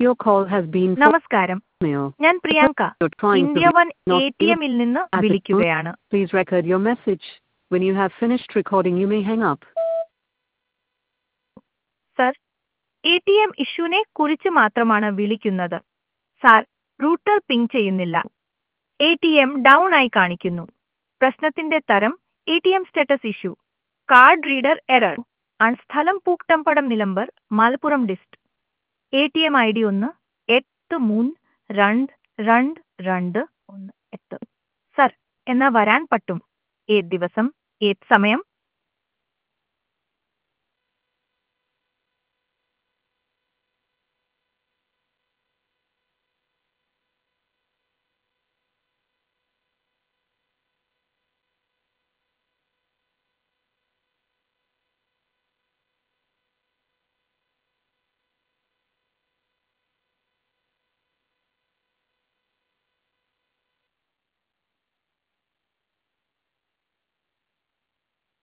Your call has been നമസ്കാരം mail. ഞാൻ Priyanka You're trying to India one not A T എമ്മിൽ നിന്ന് at the വിളിക്കുകയാണ് Please record your message. When you have finished recording, you may hang up. Sir A T M ഇഷ്യൂനെ കുറിച്ച് മാത്രമാണ് വിളിക്കുന്നത് sir router ping ചെയ്യുന്നില്ല A T M down ആയി കാണിക്കുന്നു പ്രശ്നത്തിന്റെ തരം A T M status issue card reader error ആണ് സ്ഥലം പൂക്ടംപടം Nilambur Malappuram dist A T M I D ഒന്ന് എട്ട് മൂന്ന് രണ്ട് രണ്ട് രണ്ട് ഒന്ന് എട്ട് സർ എന്നാ വരാൻ പറ്റും ഏത് ദിവസം ഏത് സമയം